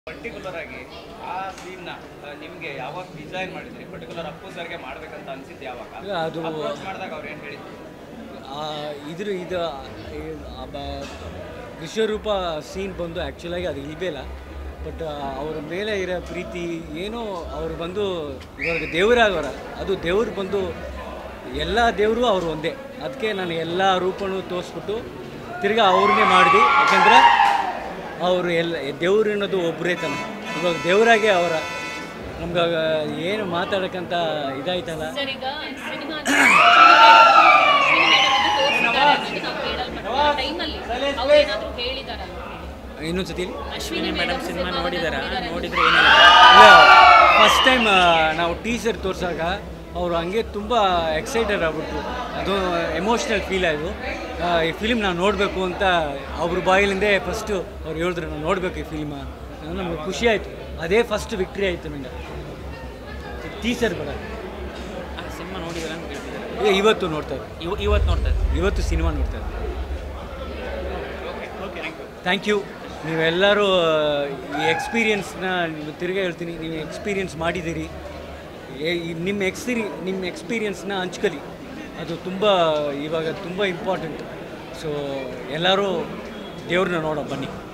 particular ಆಗಿ ಆ ಸೀನ್ನ ನಿಮಗೆ ಯಾವಾಗ ಡಿಸೈನ್ ಮಾಡಿದ್ರಿ ಪರ್ಟಿಕ್ಯುಲರ್ ಅಪ್ಪು ಸರ್ಗೆ ಮಾಡ್ಬೇಕಂತ ಅನ್ಸಿದ್ದು ಯಾವಾಗ ಇಲ್ಲ, ಅದು ಅಪ್ರೋಚ್ ಮಾಡಿದಾಗ ಅವ್ರು ಏನು ಹೇಳಿದ್ರು ಆ, ಇದ್ರ ಇದು ಆ ಬ- ವಿಶ್ವರೂಪ ಸೀನ್ ಬಂದು ಆ್ಯಕ್ಚುಲಾಗಿ ಅದು ಇಲ್ವೇ ಇಲ್ಲ ಬಟ್ ಅವ್ರ ಮೇಲೆ ಇರೋ ಪ್ರೀತಿ ಏನೋ ಅವ್ರು ಬಂದು ಇವಾಗ ದೇವರಾಗವರ ಅದು ದೇವ್ರು ಬಂದು ಎಲ್ಲ ದೇವರು ಅವರು ಒಂದೇ ಅದಕ್ಕೆ ನಾನು ಎಲ್ಲ ರೂಪನೂ ತೋರಿಸ್ಬಿಟ್ಟು ತಿರ್ಗಾ ಅವ್ರನ್ನೇ ಮಾಡಿದ್ವಿ ಯಾಕೆಂದರೆ ಅವರು ಎಲ್ಲ ದೇವ್ರು ಅನ್ನೋದು ಒಬ್ಬರೇ ತಾನೆ ಇವಾಗ ದೇವರಾಗೆ ಅವರ ನಮ್ಗೆ ಏನು ಮಾತಾಡೋಕ್ಕಂತ ಇದಾಯ್ತಲ್ಲ ಸರ್ ಈಗ ಸಿನಿಮಾ ಟೈಮಲ್ಲಿ ಅವ್ರು ಏನಾದ್ರು ಹೇಳಿದಾರ ಇನ್ನೊಂದ್ಸತಿ ಅಶ್ವಿನಿ ಮೇಡಮ್ ಸಿನಿಮಾ ನೋಡಿದಾರ ನೋಡಿದ್ರೆ ಇಲ್ಲ ಫಸ್ಟ್ ಟೈಮ್ ನಾವು ಟೀಸರ್ ತೋರಿಸಾಗ ಅವರು ಹಂಗೆ ತುಂಬ ಎಕ್ಸೈಟೆಡ್ ಆಗ್ಬಿಟ್ರು ಅದು ಎಮೋಷ್ನಲ್ ಫೀಲ್ ಆಯಿತು ಈ ಫಿಲ್ಮ್ ನಾವು ನೋಡಬೇಕು ಅಂತ ಅವ್ರ ಬಾಯಿಲಿಂದೇ ಫಸ್ಟು ಅವ್ರು ಹೇಳಿದ್ರು ನಾವು ನೋಡಬೇಕು ಈ ಫಿಲ್ಮ ನಮ್ಗೆ ಖುಷಿ ಆಯಿತು ಅದೇ ಫಸ್ಟ್ ವಿಕ್ಟ್ರಿ ಆಯಿತು ನನಗೆ ಟೀಸರ್ ಬೇಡ ಸಿನಿಮಾ ನೋಡಿದಾರ ಅಂತ ಕೇಳ್ತಿದ್ದಾರೆ ಈಗ ಇವತ್ತು ನೋಡ್ತಾ ಇದ್ದೆ ಇವ ಇವತ್ತು ನೋಡ್ತಾ ಇದ್ದಾರೆ ಇವತ್ತು ಸಿನಿಮಾ ನೋಡ್ತಾ ಇದ್ದೆ ಥ್ಯಾಂಕ್ ಯು ನೀವೆಲ್ಲರೂ ಈ ಎಕ್ಸ್ಪೀರಿಯನ್ಸ್ನ ನೀವು ತಿರ್ಗಾ ಹೇಳ್ತೀನಿ ನೀವು ಎಕ್ಸ್ಪೀರಿಯನ್ಸ್ ಮಾಡಿದ್ದೀರಿ ಏ- ಈ ನಿಮ್ಮ ಎಕ್ಸ್ಪೀರಿ ನಿಮ್ಮ ಎಕ್ಸ್ಪೀರಿಯನ್ಸ್ನ ಹಂಚ್ಕಲಿ ಅದು ತುಂಬ ಇವಾಗ ತುಂಬ ಇಂಪಾರ್ಟೆಂಟ್ ಸೊ ಎಲ್ಲರೂ ದೇವ್ರನ್ನ ನೋಡೋ ಬನ್ನಿ